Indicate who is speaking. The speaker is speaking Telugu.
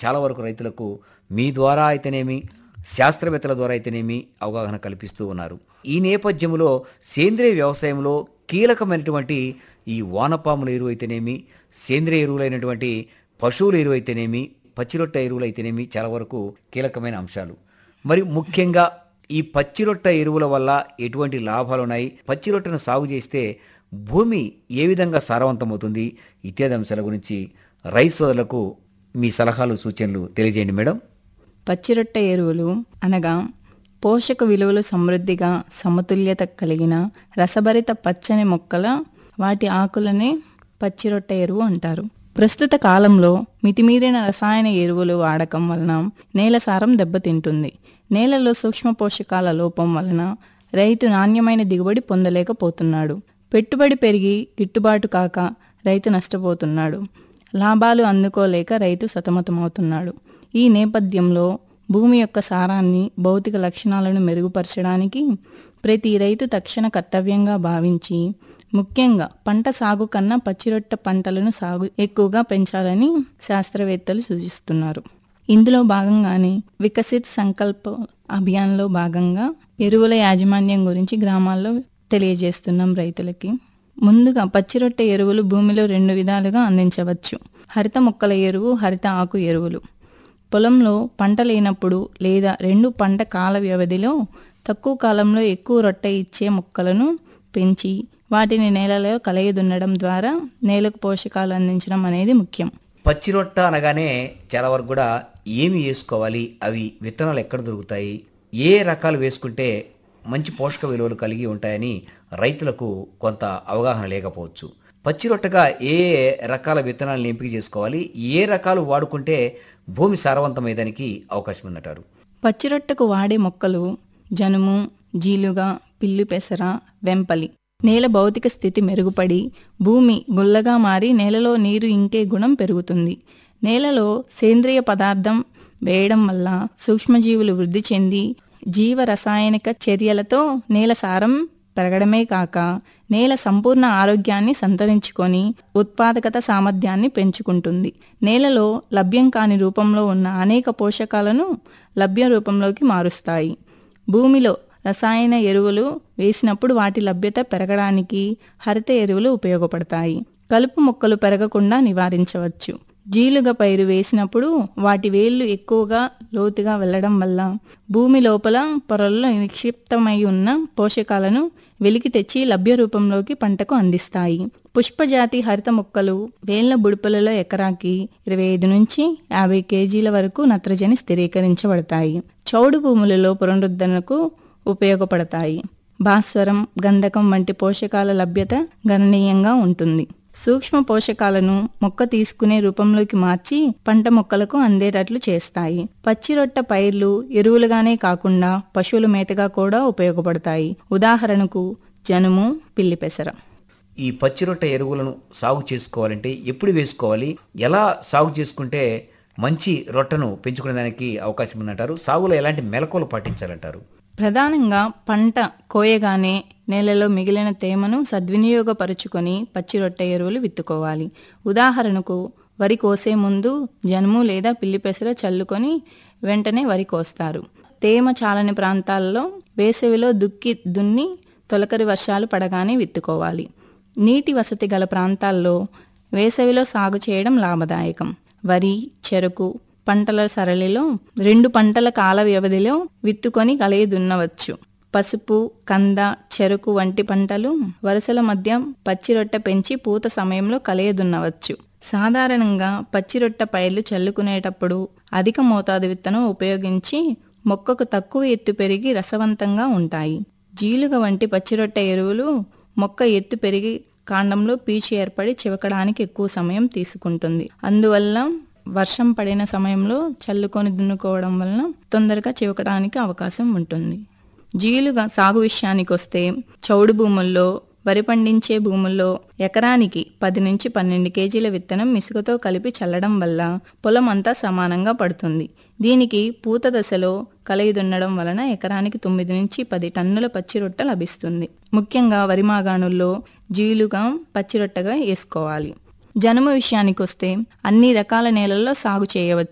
Speaker 1: చాలా వరకు రైతులకు మీ ద్వారా అయితేనేమి శాస్త్రవేత్తల ద్వారా అయితేనేమి అవగాహన కల్పిస్తూ ఉన్నారు ఈ నేపథ్యంలో సేంద్రియ వ్యవసాయంలో కీలకమైనటువంటి ఈ వానపాముల ఎరువు అయితేనేమి సేంద్రియ ఎరువులైనటువంటి పశువుల ఎరువు అయితేనేమి పచ్చిరొట్ట ఎరువులు అయితేనేమి చాలా వరకు కీలకమైన అంశాలు మరి ముఖ్యంగా ఈ పచ్చిరొట్ట ఎరువుల వల్ల ఎటువంటి లాభాలు ఉన్నాయి పచ్చిరొట్టను సాగు చేస్తే భూమి ఏ విధంగా సారవంతమవుతుంది ఇత్యాది అంశాల గురించి రైతు సోదరులకు మీ సలహాలు సూచనలు తెలియజేయండి మేడం
Speaker 2: పచ్చిరొట్ట ఎరువులు అనగా పోషక విలువలు సమృద్ధిగా సమతుల్యత కలిగిన రసభరిత పచ్చని మొక్కల వాటి ఆకులనే పచ్చిరొట్ట ఎరువు అంటారు ప్రస్తుత కాలంలో మితిమీరిన రసాయన ఎరువులు వాడకం వలన నేల సారం దెబ్బతింటుంది నేలలో సూక్ష్మ పోషకాల లోపం వలన రైతు నాణ్యమైన దిగుబడి పొందలేకపోతున్నాడు పెట్టుబడి పెరిగి గిట్టుబాటు కాక రైతు నష్టపోతున్నాడు లాభాలు అందుకోలేక రైతు సతమతమవుతున్నాడు ఈ నేపథ్యంలో భూమి యొక్క సారాన్ని భౌతిక లక్షణాలను మెరుగుపరచడానికి ప్రతి రైతు తక్షణ కర్తవ్యంగా భావించి ముఖ్యంగా పంట సాగు కన్నా పచ్చిరొట్ట పంటలను సాగు ఎక్కువగా పెంచాలని శాస్త్రవేత్తలు సూచిస్తున్నారు ఇందులో భాగంగానే వికసిత్ సంకల్ప అభియాన్లో భాగంగా ఎరువుల యాజమాన్యం గురించి గ్రామాల్లో తెలియజేస్తున్నాం రైతులకి ముందుగా పచ్చిరొట్టె ఎరువులు భూమిలో రెండు విధాలుగా అందించవచ్చు హరిత మొక్కల ఎరువు హరిత ఆకు ఎరువులు పొలంలో పంట లేనప్పుడు లేదా రెండు పంట కాల వ్యవధిలో తక్కువ కాలంలో ఎక్కువ రొట్టె ఇచ్చే మొక్కలను పెంచి వాటిని నేలలో కలయదున్నడం ద్వారా నేలకు పోషకాలు అందించడం అనేది ముఖ్యం
Speaker 1: పచ్చిరొట్ట అనగానే చాలా వరకు కూడా ఏమి వేసుకోవాలి అవి విత్తనాలు ఎక్కడ దొరుకుతాయి ఏ రకాలు వేసుకుంటే మంచి పోషక విలువలు కలిగి ఉంటాయని రైతులకు కొంత అవగాహన లేకపోవచ్చు పచ్చిరొట్టగా ఏ ఏ రకాల విత్తనాలను ఎంపిక చేసుకోవాలి ఏ రకాలు వాడుకుంటే భూమి సారవంతమయ్యేదానికి అవకాశం ఉందంటారు
Speaker 2: పచ్చిరొట్టకు వాడే మొక్కలు జనుము జీలుగా పిల్లి పెసర వెంపలి నేల భౌతిక స్థితి మెరుగుపడి భూమి గుల్లగా మారి నేలలో నీరు ఇంకే గుణం పెరుగుతుంది నేలలో సేంద్రియ పదార్థం వేయడం వల్ల సూక్ష్మజీవులు వృద్ధి చెంది జీవ రసాయనిక చర్యలతో నేల సారం పెరగడమే కాక నేల సంపూర్ణ ఆరోగ్యాన్ని సంతరించుకొని ఉత్పాదకత సామర్థ్యాన్ని పెంచుకుంటుంది నేలలో లభ్యం కాని రూపంలో ఉన్న అనేక పోషకాలను లభ్య రూపంలోకి మారుస్తాయి భూమిలో రసాయన ఎరువులు వేసినప్పుడు వాటి లభ్యత పెరగడానికి హరిత ఎరువులు ఉపయోగపడతాయి కలుపు మొక్కలు పెరగకుండా నివారించవచ్చు జీలుగ పైరు వేసినప్పుడు వాటి వేళ్ళు ఎక్కువగా లోతుగా వెళ్ళడం వల్ల భూమి లోపల పొరల్లో నిక్షిప్తమై ఉన్న పోషకాలను వెలికి తెచ్చి లభ్య రూపంలోకి పంటకు అందిస్తాయి పుష్పజాతి హరిత మొక్కలు వేళ్ల బుడుపులలో ఎకరాకి ఇరవై ఐదు నుంచి యాభై కేజీల వరకు నత్రజని స్థిరీకరించబడతాయి చౌడు భూములలో పునరుద్ధరణకు ఉపయోగపడతాయి భాస్వరం గంధకం వంటి పోషకాల లభ్యత గణనీయంగా ఉంటుంది సూక్ష్మ పోషకాలను మొక్క తీసుకునే రూపంలోకి మార్చి పంట మొక్కలకు అందేటట్లు చేస్తాయి పచ్చిరొట్ట పైర్లు ఎరువులుగానే కాకుండా పశువుల మేతగా కూడా ఉపయోగపడతాయి ఉదాహరణకు జనుము పిల్లి పెసర
Speaker 1: ఈ పచ్చిరొట్ట ఎరువులను సాగు చేసుకోవాలంటే ఎప్పుడు వేసుకోవాలి ఎలా సాగు చేసుకుంటే మంచి రొట్టను పెంచుకునే దానికి అవకాశం ఉందంటారు సాగులో ఎలాంటి మెలకువలు పాటించాలంటారు
Speaker 2: ప్రధానంగా పంట కోయగానే నేలలో మిగిలిన తేమను సద్వినియోగపరుచుకొని పచ్చి రొట్టె ఎరువులు విత్తుకోవాలి ఉదాహరణకు వరి కోసే ముందు జనుము లేదా పిల్లి పెసర చల్లుకొని వెంటనే వరి కోస్తారు తేమ చాలని ప్రాంతాల్లో వేసవిలో దుక్కి దున్ని తొలకరి వర్షాలు పడగానే విత్తుకోవాలి నీటి వసతి గల ప్రాంతాల్లో వేసవిలో సాగు చేయడం లాభదాయకం వరి చెరకు పంటల సరళిలో రెండు పంటల కాల వ్యవధిలో విత్తుకొని కలయి దున్నవచ్చు పసుపు కంద చెరుకు వంటి పంటలు వరుసల మధ్య పచ్చిరొట్ట పెంచి పూత సమయంలో కలయ దున్నవచ్చు సాధారణంగా పచ్చిరొట్ట పైర్లు చల్లుకునేటప్పుడు అధిక మోతాదు విత్తనం ఉపయోగించి మొక్కకు తక్కువ ఎత్తు పెరిగి రసవంతంగా ఉంటాయి జీలుగ వంటి పచ్చిరొట్ట ఎరువులు మొక్క ఎత్తు పెరిగి కాండంలో పీచు ఏర్పడి చివకడానికి ఎక్కువ సమయం తీసుకుంటుంది అందువల్ల వర్షం పడిన సమయంలో చల్లుకొని దున్నుకోవడం వలన తొందరగా చివకడానికి అవకాశం ఉంటుంది జీలుగా సాగు విషయానికి వస్తే చౌడు భూముల్లో వరి పండించే భూముల్లో ఎకరానికి పది నుంచి పన్నెండు కేజీల విత్తనం ఇసుకతో కలిపి చల్లడం వల్ల పొలం అంతా సమానంగా పడుతుంది దీనికి పూత దశలో కలయి దున్నడం వలన ఎకరానికి తొమ్మిది నుంచి పది టన్నుల పచ్చిరొట్ట లభిస్తుంది ముఖ్యంగా వరి మాగాణుల్లో జీలుగా పచ్చిరొట్టగా వేసుకోవాలి జనుము విషయానికి వస్తే అన్ని రకాల నేలల్లో సాగు చేయవచ్చు